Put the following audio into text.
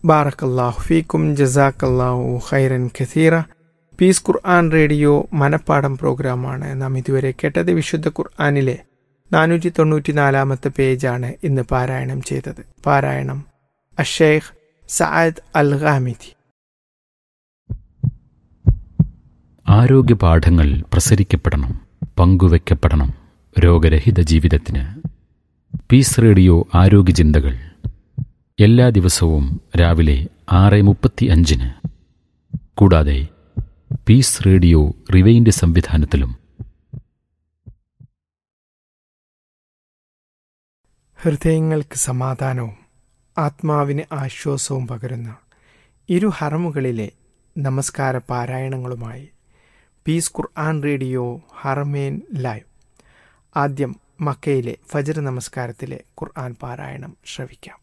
ബാറക്കല്ലാഹു ഫീക്കും ജസാക്കല്ലാഹു ഖൈറൻ ഖസീറ പീസ് ഖുർആൻ റേഡിയോ മനപ്പാടം പ്രോഗ്രാമാണ് നാം ഇതുവരെ കേട്ടത് വിശുദ്ധ ഖുർആാനിലെ നാനൂറ്റി തൊണ്ണൂറ്റി നാലാമത്തെ പേജാണ് ഇന്ന് പാരായണം ചെയ്തത് പാരായണം അഷേഖ് സഅദ് അൽ ഖാമിദി ആരോഗ്യ പാഠങ്ങൾ പ്രസരിക്കപ്പെടണം പങ്കുവെക്കപ്പെടണം രോഗരഹിത ജീവിതത്തിന് പീസ് റേഡിയോ ആരോഗ്യ ചിന്തകൾ എല്ലാ ദിവസവും രാവിലെ ആറ് മുപ്പത്തി അഞ്ചിന് കൂടാതെ പീസ് റേഡിയോ റിവൈൻഡ് സംവിധാനത്തിലും ഹൃദയങ്ങൾക്ക് സമാധാനവും ആത്മാവിന് ആശ്വാസവും പകരുന്ന ഇരു ഹറമുകളിലെ നമസ്കാര പാരായണങ്ങളുമായി peace Quran radio Haramain live ആദ്യം മക്കയിലെ ഫജർ നമസ്കാരത്തിലെ ഖുർആൻ പാരായണം ശ്രവിക്കാം